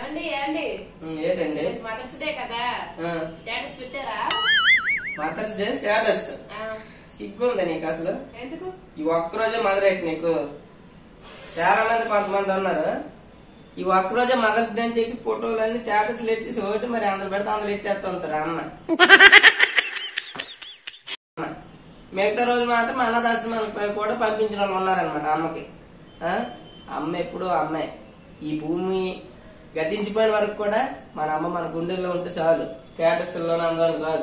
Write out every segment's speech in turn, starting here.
ఏమండి ఏమండి ఉమ్, ఏంటండి మదర్స్ డే కదా స్టేటస్ పెట్టారా మదర్స్ డే స్టేటస్ ఆ, సిగ్గుందా నీకు అసలు ఎందుకు ఈ ఒక్కరోజే మదరేట్ నీకు చాలా మంది కొంతమంది ఉన్నారు ఈ ఒక్కరోజే మదర్స్ డే అని చెప్పి ఫోటోలన్నీ స్టేటస్ ఎట్టేసి ఒకటి మరి అందరు పెడితే అందరు ఎట్టేస్తుంటారు అమ్మ అమ్మ. మిగతా రోజు మాత్రం అన్నదాశ్రమానికి కూడా పంపించిన వాళ్ళు ఉన్నారనమాట అమ్మకి ఆ? అమ్మ ఎప్పుడు అమ్మే ఈ భూమి గతించిపోయిన వరకు కూడా మన అమ్మ మన గుండెల్లో ఉంటే చాలు స్టేటస్ లోనే అందరం కాదు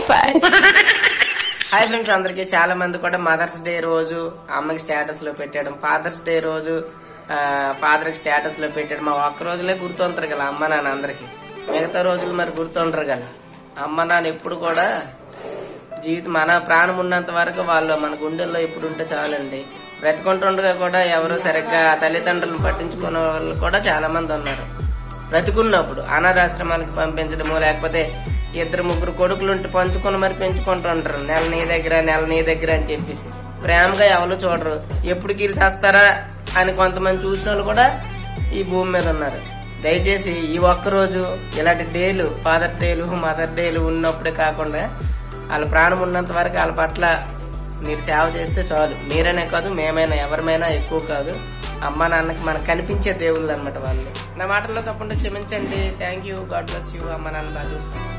హాయ్ ఫ్రెండ్స్ అందరికి చాలా మంది కూడా మదర్స్ డే రోజు అమ్మకి స్టేటస్ లో పెట్టాడు ఫాదర్స్ డే రోజు ఫాదర్ కి స్టేటస్ లో పెట్టాడు మా ఒక్క రోజులే గుర్తుంటారు కదా అమ్మ నాన్న అందరికి మిగతా రోజులు మరి గుర్తుంటారు కదా అమ్మ నాన్న ఎప్పుడు కూడా జీవితం మన ప్రాణం ఉన్నంత వరకు వాళ్ళు మన గుండెల్లో ఎప్పుడు ఉంటే చాలండి బ్రతికుంటుండగా కూడా ఎవరు సరిగ్గా తల్లిదండ్రులను పట్టించుకునే వాళ్ళు కూడా చాలా మంది ఉన్నారు బ్రతికున్నప్పుడు అనాథాశ్రమాలకు పంపించడము లేకపోతే ఇద్దరు ముగ్గురు కొడుకులు ఉంటే పంచుకొని మరి పెంచుకుంటుంటారు నెల నీ దగ్గర నెల నీ దగ్గర అని చెప్పేసి ప్రేమగా ఎవరు చూడరు ఎప్పుడు కీళ్ళు చేస్తారా అని కొంతమంది చూసిన వాళ్ళు కూడా ఈ భూమి మీద ఉన్నారు దయచేసి ఈ ఒక్క రోజు ఇలాంటి డేలు ఫాదర్ డేలు మదర్ డేలు ఉన్నప్పుడే కాకుండా వాళ్ళ ప్రాణం ఉన్నంత వరకు వాళ్ళ పట్ల మీరు సేవ చేస్తే చాలు మీరైనా కాదు మేమైనా ఎవరిమైనా ఎక్కువ కాదు అమ్మ నాన్నకి మనకు కనిపించే దేవుళ్ళు అనమాట వాళ్ళు నా మాటల్లో తప్పకుండా క్షమించండి thank you God bless you అమ్మ నాన్న బాగా చూస్తాను